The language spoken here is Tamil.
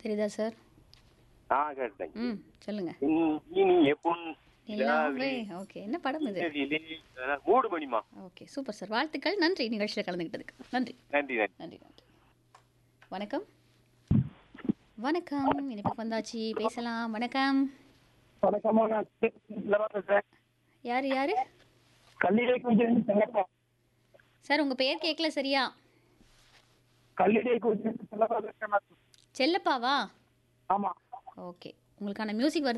தெரியுதா சார் ஆ கேட்டேன் ம் சொல்லுங்க இனிய பொன் நிலாவே ஓகே என்ன படம் இது நிலவிலே, அஹ், மூடு மணிமா ஓகே சூப்பர் சார் வாழ்த்துக்கள் நன்றி நிகழ்ச்சியில் கலந்துக்கிட்டதுக்கு நன்றி நன்றி நன்றி நன்றி நன்றி வணக்கம் வணக்கம் இனிப்புக்கு வந்தாச்சு பேசலாம் வணக்கம் வணக்கம்மா நான் சிலவா பேசுறேன் யார் யார் கல்லிடை குறிச்சி செல்லப்பா சார் உங்கள் பேர் கேட்கல சரியா கல்லிடை குறிச்சி செல்லப்பா பேசுறேன் செல்லப்பாவா ஆமா ஓகே உங்களுக்கான மியூசிக்